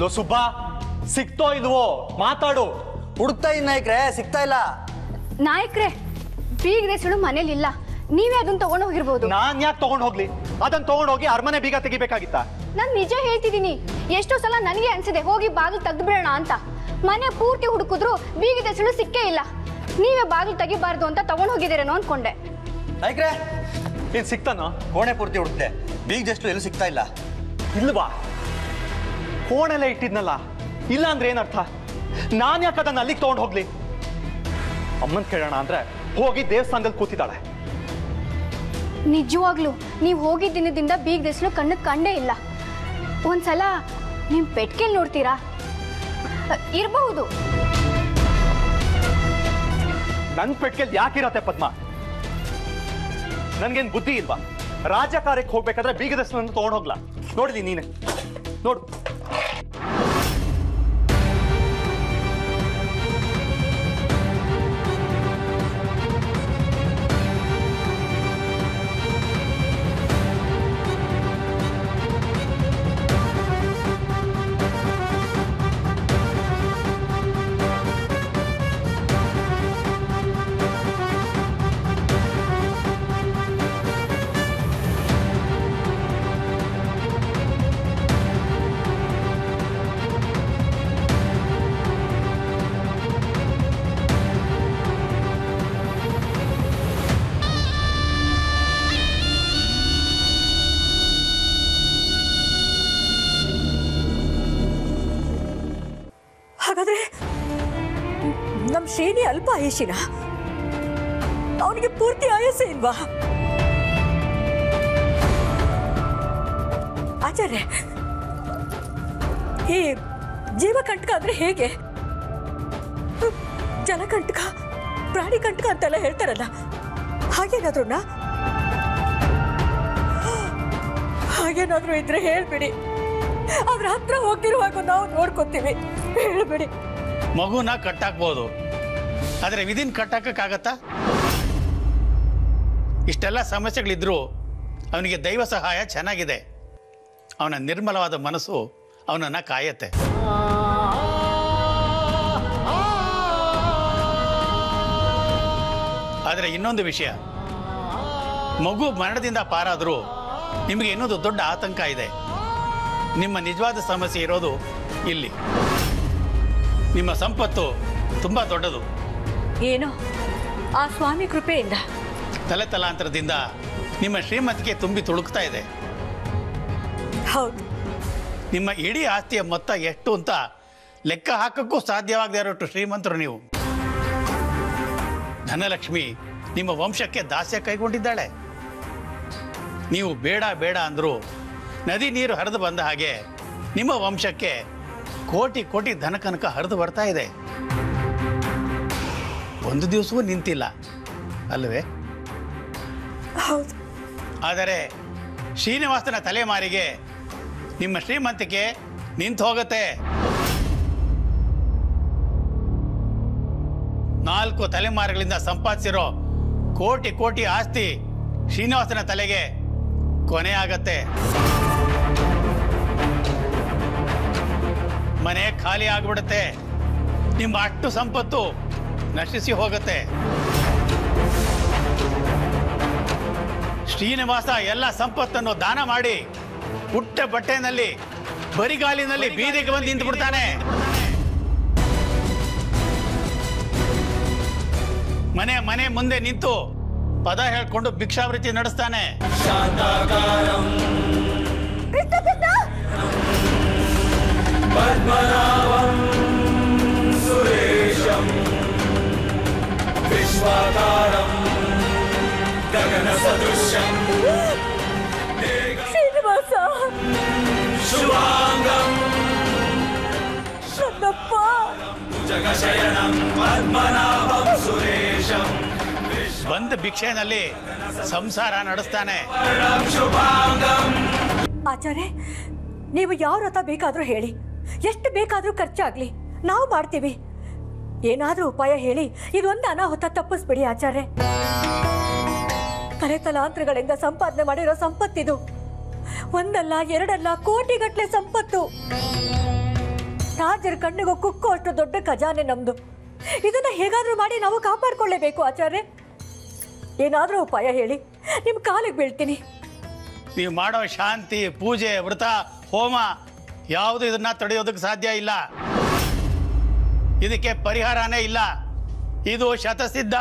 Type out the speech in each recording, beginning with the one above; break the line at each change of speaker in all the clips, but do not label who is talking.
low Subba ಸಿಕ್ತೋ ಇಲ್ವೋ ಮಾತಾಡು
ಹುಡುಕ್ತಾ ಇದ್ ನಾಯಕ್ರೆ ಸಿಗ್ತಾ ಇಲ್ಲ
ನಾಯಕ್ರೆ ಬೀಗ ದೇಸಳು ಮನೇಲಿ ಇಲ್ಲ ನೀವೇ ಅದನ್ನ ತಗೊಂಡು ಹೋಗಿರ್ಬೋದು
ನಾನ್ ಯಾಕೆ ತಗೊಂಡ್ ಹೋಗ್ಲಿ ಅದನ್ನ ತಗೊಂಡ್ ಹೋಗಿ ಅರಮನೆ ಬೀಗ ತೆಗಿಬೇಕಾಗಿತ್ತ
ನಾನ್ ನಿಜ ಹೇಳ್ತಿದ್ದೀನಿ ಎಷ್ಟೋ ಸಲ ನನಗೆ ಅನ್ಸಿದೆ ಹೋಗಿ ಬಾಗಿಲು ತೆಗ್ದು ಬಿಡೋಣ ಅಂತ ಮನೆ ಪೂರ್ತಿ ಹುಡುಕಿದ್ರು ಬೀಗ ದೇಸಳು ಸಿಕ್ಕೇ ಇಲ್ಲ ನೀವೇ ಬಾಗಿಲು ತೆಗಿಬಾರ್ದು ಅಂತ ತಗೊಂಡು ಹೋಗಿದ್ದೀರೇನೋ ಅನ್ಕೊಂಡೆ
ನಾಯಕ್ರೆ
ಏನ್ ಸಿಕ್ತಾನೋ
ಕೋಣೆ ಪೂರ್ತಿ ಹುಡುಕ್ತೆ ಬೀಗ್ ಜಸ್ಟ್ ಎಲ್ಲೂ ಸಿಗ್ತಾ ಇಲ್ಲ
ಇಲ್ವಾ ಫೋನೆಲ್ಲ ಇಟ್ಟಿದ್ನಲ್ಲ ಇಲ್ಲ ಅಂದ್ರೆ ಏನರ್ಥ ನಾನ್ ಯಾಕೆ ಅದನ್ನ ಅಲ್ಲಿಗೆ ತಗೊಂಡ್ ಹೋಗ್ಲಿ ಅಮ್ಮನ್ ಕೇಳೋಣ ಅಂದ್ರೆ ಹೋಗಿ ದೇವಸ್ಥಾನದಲ್ಲಿ ಕೂತಿದ್ದಾಳೆ
ನಿಜವಾಗ್ಲೂ ನೀವು ಹೋಗಿದ್ದ ದಿನದಿಂದ ಬೀಗ ದೇಸಳು ಕಣ್ಣಿಗೆ ಕಂಡೇ ಇಲ್ಲ ಒಂದ್ಸಲ ನಿಮ್ ಪೆಟ್ಕೆಲ್ ನೋಡ್ತೀರಾ ಅ, ಇರ್ಬಹುದು
ನನ್ ಪೆಟ್ಗೆಲ್ ಯಾಕಿರತ್ತೆ ಪದ್ಮ ನನ್ಗೇನ್ ಬುದ್ಧಿ ಇಲ್ವಾ ರಾಜಕಾರ್ಯಕ್ಕೆ ಹೋಗ್ಬೇಕಾದ್ರೆ ಬೀಗದ ತಗೊಂಡ್ ಹೋಗ್ಲಾ ನೋಡ್ಲಿ ನೀನೆ ನೋಡು
ಹಾಗಾದ್ರೆ ನಮ್ ಶ್ರೇಣಿ ಅಲ್ಪ ಆಯುಷಿನ ಅವನಿಗೆ ಪೂರ್ತಿ ಆಯಸ್ಸೇ ಇಲ್ವಾ ಆಚಾರ್ಯ ಈ ಜೀವಕಂಟಕ ಅಂದ್ರೆ ಹೇಗೆ ಜಲಕಂಟಕ ಪ್ರಾಣಿ ಕಂಟಕ ಅಂತೆಲ್ಲ ಹೇಳ್ತಾರಲ್ಲ ಹಾಗೇನಾದ್ರೂ ಹಾಗೇನಾದ್ರೂ ಇದ್ರೆ ಹೇಳ್ಬಿಡಿ ಅದ್ರ ಹತ್ರ ಹೋಗ್ತಿರುವಾಗ ನಾವು ನೋಡ್ಕೊತೀವಿ ಹೇಳ್ಬಿಡಿ
ಮಗುನ ಕಟ್ಟಾಕ್ಬೋದು ಆದರೆ ವಿಧಿನ್ ಕಟ್ಟಾಕಕ್ಕಾಗತ್ತಾ ಇಷ್ಟೆಲ್ಲ ಸಮಸ್ಯೆಗಳಿದ್ರೂ ಅವನಿಗೆ ದೈವ ಸಹಾಯ ಚೆನ್ನಾಗಿದೆ ಅವನ ನಿರ್ಮಲವಾದ ಮನಸ್ಸು ಅವನನ್ನು ಕಾಯತ್ತೆ ಆದರೆ ಇನ್ನೊಂದು ವಿಷಯ ಮಗು ಮರಣದಿಂದ ಪಾರಾದರೂ ನಿಮಗೆ ಇನ್ನೊಂದು ದೊಡ್ಡ ಆತಂಕ ಇದೆ ನಿಮ್ಮ ನಿಜವಾದ ಸಮಸ್ಯೆ ಇರೋದು ಇಲ್ಲಿ ನಿಮ್ಮ ಸಂಪತ್ತು ತುಂಬ ದೊಡ್ಡದು
ಏನೋ ಆ ಸ್ವಾಮಿ ಕೃಪೆಯಿಂದ
ತಲೆ ತಲಾಂತರದಿಂದ ನಿಮ್ಮ ಶ್ರೀಮತಿಗೆ ತುಂಬಿ ತುಳುಕ್ತಾ ಇದೆ
ಹೌದು
ನಿಮ್ಮ ಇಡೀ ಆಸ್ತಿಯ ಮೊತ್ತ ಎಷ್ಟು ಅಂತ ಲೆಕ್ಕ ಹಾಕಕ್ಕೂ ಸಾಧ್ಯವಾಗದೇ ಇರೋಷ್ಟು ಶ್ರೀಮಂತರು ನೀವು ಧನಲಕ್ಷ್ಮಿ ನಿಮ್ಮ ವಂಶಕ್ಕೆ ದಾಸ್ಯ ಕೈಗೊಂಡಿದ್ದಾಳೆ ನೀವು ಬೇಡ ಬೇಡ ಅಂದರೂ ನದಿ ನೀರು ಹರಿದು ಬಂದ ಹಾಗೆ ನಿಮ್ಮ ವಂಶಕ್ಕೆ ಕೋಟಿ ಕೋಟಿ ಧನಕನಕ ಹರಿದು ಬರ್ತಾ ಇದೆ ಒಂದು ದಿವಸವೂ ನಿಂತಿಲ್ಲ ಅಲ್ವೇ
ಹೌದು
ಆದರೆ ಶ್ರೀನಿವಾಸನ ತಲೆಮಾರಿಗೆ ನಿಮ್ಮ ಶ್ರೀಮಂತಿಕೆ ನಿಂತು ಹೋಗುತ್ತೆ ನಾಲ್ಕು ತಲೆಮಾರುಗಳಿಂದ ಸಂಪಾದಿಸಿರೋ ಕೋಟಿ ಕೋಟಿ ಆಸ್ತಿ ಶ್ರೀನಿವಾಸನ ತಲೆಗೆ ಕೊನೆ ಆಗತ್ತೆ ಮನೆ ಖಾಲಿ ಆಗ್ಬಿಡುತ್ತೆ ನಿಮ್ಮ ಅಷ್ಟು ಸಂಪತ್ತು ನಶಿಸಿ ಹೋಗುತ್ತೆ ಶ್ರೀನಿವಾಸ ಎಲ್ಲ ಸಂಪತ್ತನ್ನು ದಾನ ಮಾಡಿ ಪುಟ್ಟ ಬಟ್ಟೆನಲ್ಲಿ ಬರಿಗಾಲಿನಲ್ಲಿ ಬೀದಿಗೆ ಬಂದು ನಿಂತು ಬಿಡ್ತಾನೆ ಮನೆ ಮನೆ ಮುಂದೆ ನಿಂತು ಪದ ಹೇಳ್ಕೊಂಡು ಭಿಕ್ಷಾವೃತ್ತಿ ನಡೆಸ್ತಾನೆ
ಶ್ರೀನಿವಾಸ ನನ್ನಪ್ಪ
ಬಂದ ಭಿಕ್ಷೆನಲ್ಲಿ ಸಂಸಾರ ನಡೆಸ್ತಾನೆ
ಆಚಾರ್ಯ ನೀವು ಯಾವ ರಥ ಬೇಕಾದ್ರೂ ಹೇಳಿ ಎಷ್ಟು ಬೇಕಾದ್ರೂ ಖರ್ಚಾಗ್ಲಿ ನಾವು ಮಾಡ್ತೀವಿ ಏನಾದ್ರೂ ಉಪಾಯ ಹೇಳಿ ಇದೊಂದು ಅನಾಹುತ ತಪ್ಪಿಸ್ಬಿಡಿ ಆಚಾರ್ಯ ತಲೆ ತಲಾಂತರಗಳಿಂದ ಸಂಪಾದನೆ ಮಾಡಿರೋ ಸಂಪತ್ತಿದು ಒಂದಲ್ಲ ಎರಡಲ್ಲ ಕೋಟಿಗಟ್ಲೆ ಸಂಪತ್ತು ರಾಜರ ಕಣ್ಣಿಗೂ ಕುಕ್ಕು ಅಷ್ಟು ದೊಡ್ಡ ಖಜಾನೆ ನಮ್ದು ಇದನ್ನ ಹೇಗಾದ್ರೂ ಮಾಡಿ ನಾವು ಕಾಪಾಡ್ಕೊಳ್ಳೇಬೇಕು ಆಚಾರ್ಯ ಏನಾದ್ರೂ ಉಪಾಯ ಹೇಳಿ ನಿಮ್ ಕಾಲಿಗೆ ಬೀಳ್ತೀನಿ
ನೀವು ಮಾಡೋ ಶಾಂತಿ ಪೂಜೆ ವ್ರತ ಹೋಮ ಯಾವುದು ಇದನ್ನ ತಡೆಯೋದಕ್ಕೆ ಸಾಧ್ಯ ಇಲ್ಲ ಇದಕ್ಕೆ ಪರಿಹಾರನೇ ಇಲ್ಲ ಇದು ಶತಸಿದ್ಧ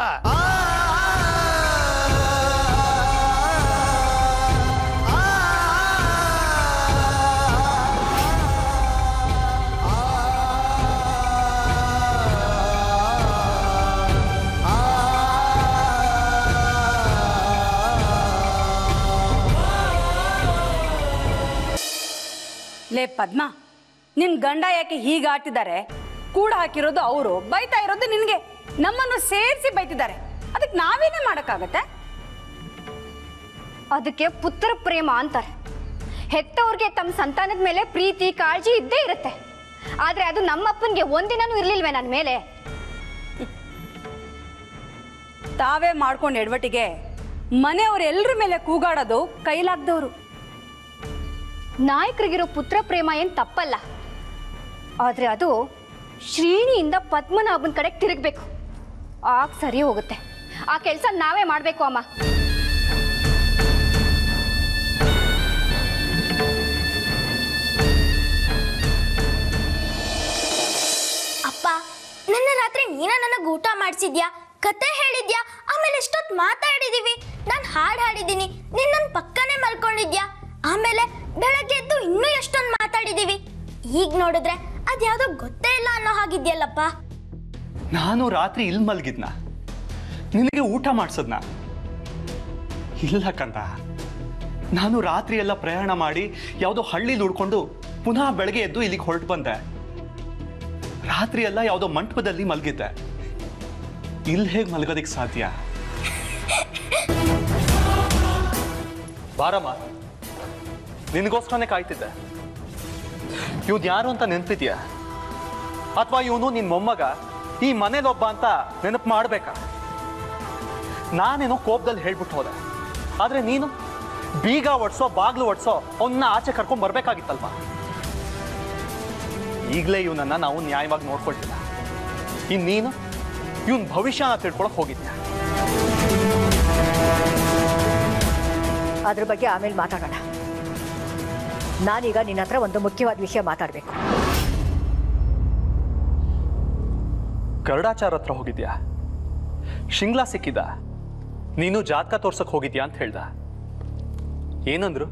ಲೇ ಪದ್ಮ ನಿನ್ ಗಂಡ ಯಾಕೆ ಹೀಗೆ ಆಡ್ತಿದ್ದಾರೆ ಕೂಡ ಹಾಕಿರೋದು ಅವರು ಬೈತಾ ಇರೋದು ನಿನ್ಗೆ ನಮ್ಮನ್ನು ಸೇರಿಸಿ ಬೈತಿದ್ದಾರೆ ಅದಕ್ಕೆ ನಾವೇನೇ ಮಾಡಕ್ಕಾಗತ್ತೆ
ಅದಕ್ಕೆ ಪುತ್ರ ಪ್ರೇಮ ಅಂತಾರೆ ಹೆತ್ತವ್ರಿಗೆ ತಮ್ಮ ಸಂತಾನದ ಮೇಲೆ ಪ್ರೀತಿ ಕಾಳಜಿ ಇದ್ದೇ ಇರುತ್ತೆ ಆದ್ರೆ ಅದು ನಮ್ಮಪ್ಪನಿಗೆ ಒಂದಿನನೂ ಇರ್ಲಿಲ್ವೇ ನನ್ನ ಮೇಲೆ
ತಾವೇ ಮಾಡ್ಕೊಂಡು ಎಡವಟ್ಟಿಗೆ ಮನೆಯವರೆಲ್ಲರ ಮೇಲೆ ಕೂಗಾಡೋದು ಕೈಲಾಗ್ದವ್ರು
ನಾಯಕರಿಗಿರೋ ಪುತ್ರ ಪ್ರೇಮ ಏನ್ ತಪ್ಪಲ್ಲ ಆದ್ರೆ ಅದು ಶ್ರೀನಿಯಿಂದ ಪದ್ಮನಾಭನ್ ಕಡೆಗೆ ತಿರುಗ್ಬೇಕು ಆಗ ಸರಿ ಹೋಗುತ್ತೆ ಆ ಕೆಲಸ ನಾವೇ ಮಾಡ್ಬೇಕು ಅಮ್ಮ
ಅಪ್ಪ ನನ್ನ ರಾತ್ರಿ ನೀನ ನನಗೆ ಊಟ ಮಾಡಿಸಿದ್ಯಾ ಕತೆ ಹೇಳಿದ್ಯಾ ಆಮೇಲೆ ಎಷ್ಟೊತ್ತು ಮಾತಾಡಿದೀವಿ ನಾನು ಹಾಡು ಹಾಡಿದ್ದೀನಿ ನೀನ್ ನನ್ನ ಪಕ್ಕನೇ ಮಲ್ಕೊಂಡಿದ್ಯಾ ಆಮೇಲೆ ಬೆಳಗ್ಗೆ ಎದ್ದು ಇನ್ನೂ ಎಷ್ಟೊಂದು ಮಾತಾಡಿದೀವಿ ಈಗ ನೋಡಿದ್ರೆ ಅದ್ಯಾವುದೋ ಗೊತ್ತೇ ಇಲ್ಲ ಅನ್ನೋ ಹಾಗಿದ್ಯಲ್ಲಪ್ಪ
ನಾನು ರಾತ್ರಿ ಇಲ್ಲಿ ಮಲಗಿದ್ನ ನಿನಗೆ ಊಟ ಮಾಡಿಸದ್ನ ಇಲ್ಲ ಕಂದ ನಾನು ರಾತ್ರಿ ಎಲ್ಲ ಪ್ರಯಾಣ ಮಾಡಿ ಯಾವುದೋ ಹಳ್ಳಿಲಿ ಉಳ್ಕೊಂಡು ಪುನಃ ಬೆಳಗ್ಗೆ ಎದ್ದು ಇಲ್ಲಿಗೆ ಹೊರಟು ಬಂದೆ ರಾತ್ರಿ ಎಲ್ಲ ಯಾವುದೋ ಮಂಟಪದಲ್ಲಿ ಮಲಗಿದ್ದೆ ಇಲ್ಲಿ ಹೇಗೆ ಮಲಗೋದಿಕ್ ಸಾಧ್ಯ ಬಾರಮ್ಮ ನಿನಗೋಸ್ಕರನೇ ಕಾಯ್ತಿದ್ದೆ ಇವ್ದು ಯಾರು ಅಂತ ನೆನ್ಪಿದ್ಯಾ ಅಥವಾ ಇವನು ನಿನ್ ಮೊಮ್ಮಗ ಈ ಮನೇಲೊಬ್ಬ ಅಂತ ನೆನಪು ಮಾಡ್ಬೇಕಾ ನಾನೇನೋ ಕೋಪದಲ್ಲಿ ಹೇಳ್ಬಿಟ್ಟು ಹೋದೆ ಆದ್ರೆ ನೀನು ಬೀಗ ಒಡ್ಸೋ ಬಾಗ್ಲು ಒಡ್ಸೋ ಅವನ್ನ ಆಚೆ ಕರ್ಕೊಂಡ್ ಬರ್ಬೇಕಾಗಿತ್ತಲ್ವಾ ಈಗಲೇ ಇವನನ್ನ ನಾವು ನ್ಯಾಯವಾಗಿ ನೋಡ್ಕೊಳ್ತಿಲ್ಲ ಇನ್ ನೀನು ಇವನ್ ಭವಿಷ್ಯನ ತಿಳ್ಕೊಳಕ್ ಹೋಗಿದ್ಯಾ
ಅದ್ರ ಬಗ್ಗೆ ಆಮೇಲೆ ಮಾತಾಡೋಣ ನಾನೀಗ ನಿನ್ನ ಹತ್ರ ಒಂದು ಮುಖ್ಯವಾದ ವಿಷಯ ಮಾತಾಡಬೇಕು
ಗರುಡಾಚಾರ ಹತ್ರ ಹೋಗಿದ್ಯಾ ಶಿಂಗ್ಲಾ ಸಿಕ್ಕಿದ ನೀನು ಜಾತಕ ತೋರ್ಸಕ್ ಹೋಗಿದ್ಯಾ ಅಂತ ಹೇಳ್ದ ಏನಂದ್ರು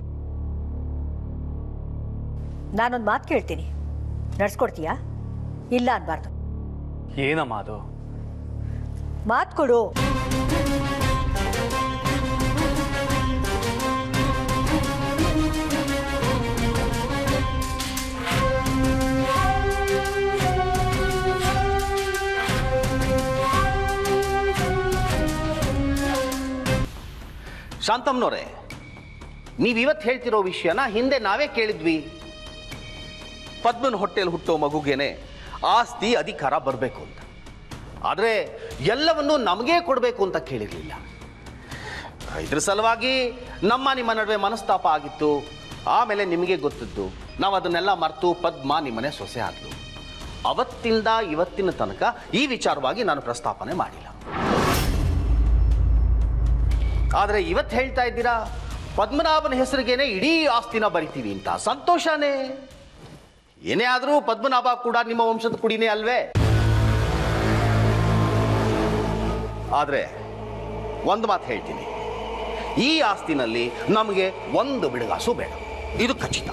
ನಾನೊಂದು ಮಾತು ಕೇಳ್ತೀನಿ ನಡ್ಸ್ಕೊಡ್ತೀಯಾ ಇಲ್ಲ ಅನ್ಬಾರ್ದು
ಏನಮ್ಮ ಅದು
ಮಾತು ಕೊಡು
ಶಾಂತಮ್ನವ್ರೆ ನೀವು ಇವತ್ತು ಹೇಳ್ತಿರೋ ವಿಷಯನ ಹಿಂದೆ ನಾವೇ ಕೇಳಿದ್ವಿ ಪದ್ಮನ ಹೊಟ್ಟೆಯಲ್ಲಿ ಹುಟ್ಟೋ ಮಗುಗೇನೆ ಆಸ್ತಿ ಅಧಿಕಾರ ಬರಬೇಕು ಅಂತ ಆದರೆ ಎಲ್ಲವನ್ನೂ ನಮಗೇ ಕೊಡಬೇಕು ಅಂತ ಕೇಳಿರಲಿಲ್ಲ ಇದ್ರ ಸಲುವಾಗಿ ನಮ್ಮ ನಿಮ್ಮ ನಡುವೆ ಮನಸ್ತಾಪ ಆಗಿತ್ತು ಆಮೇಲೆ ನಿಮಗೆ ಗೊತ್ತಿದ್ದು ನಾವು ಅದನ್ನೆಲ್ಲ ಮರೆತು ಪದ್ಮ ನಿಮ್ಮನೆ ಸೊಸೆ ಆದ್ಲು ಅವತ್ತಿಂದ ಇವತ್ತಿನ ತನಕ ಈ ವಿಚಾರವಾಗಿ ನಾನು ಪ್ರಸ್ತಾಪನೆ ಮಾಡಿಲ್ಲ ಆದರೆ ಇವತ್ತು ಹೇಳ್ತಾ ಇದ್ದೀರಾ ಪದ್ಮನಾಭನ ಹೆಸರಿಗೇನೆ ಇಡೀ ಆಸ್ತಿನ ಬರಿತೀವಿ ಅಂತ ಸಂತೋಷನೇ ಏನೇ ಆದರೂ ಪದ್ಮನಾಭ ಕೂಡ ನಿಮ್ಮ ವಂಶದ ಕುಡಿನೇ ಅಲ್ವೇ ಆದರೆ ಒಂದು ಮಾತು ಹೇಳ್ತೀನಿ ಈ ಆಸ್ತಿನಲ್ಲಿ ನಮಗೆ ಒಂದು ಬಿಡುಗಾಸು ಬೇಡ ಇದು ಖಚಿತ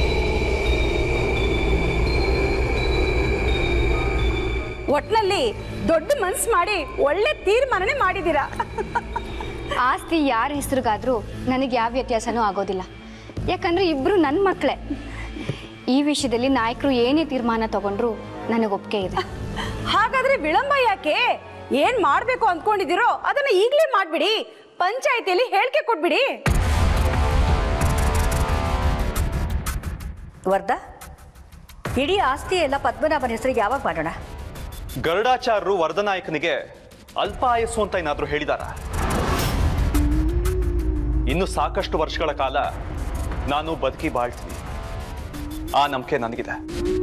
ಒಟ್ನಲ್ಲಿ ದೊಡ್ಡ ಮನ್ಸು ಮಾಡಿ ಒಳ್ಳೆ ತೀರ್ಮಾನನೇ ಮಾಡಿದ್ದೀರಾ
ಆಸ್ತಿ ಯಾರ ಹೆಸರಿಗಾದ್ರೂ ನನಗೆ ಯಾವ ವ್ಯತ್ಯಾಸನೂ ಆಗೋದಿಲ್ಲ ಯಾಕಂದ್ರೆ ಇಬ್ರು ನನ್ನ ಮಕ್ಕಳೇ ಈ ವಿಷಯದಲ್ಲಿ ನಾಯಕರು ಏನೇ ತೀರ್ಮಾನ ತಗೊಂಡ್ರು ನನಗೆ ಒಪ್ಪಿಗೆ ಇದೆ
ಹಾಗಾದ್ರೆ ವಿಳಂಬ ಯಾಕೆ ಏನ್ ಮಾಡ್ಬೇಕು ಅಂದ್ಕೊಂಡಿದ್ದೀರೋ ಅದನ್ನ ಈಗಲೇ ಮಾಡ್ಬಿಡಿ ಪಂಚಾಯತಿಯಲ್ಲಿ ಹೇಳಿಕೆ ಕೊಟ್ಬಿಡಿ
ವರ್ಧ ಇಡೀ ಆಸ್ತಿ ಎಲ್ಲ ಪದ್ಮನಾಭನ ಹೆಸರಿಗೆ ಯಾವಾಗ ಮಾಡೋಣ
ಗರುಡಾಚಾರ್ಯರು ವರದನಾಯಕನಿಗೆ ಅಲ್ಪ ಆಯಸ್ಸು ಅಂತ ಏನಾದ್ರೂ ಹೇಳಿದಾರ ಇನ್ನು ಸಾಕಷ್ಟು ವರ್ಷಗಳ ಕಾಲ ನಾನು ಬದುಕಿ ಬಾಳ್ತೀನಿ ಆ ನಂಬಿಕೆ ನನಗಿದೆ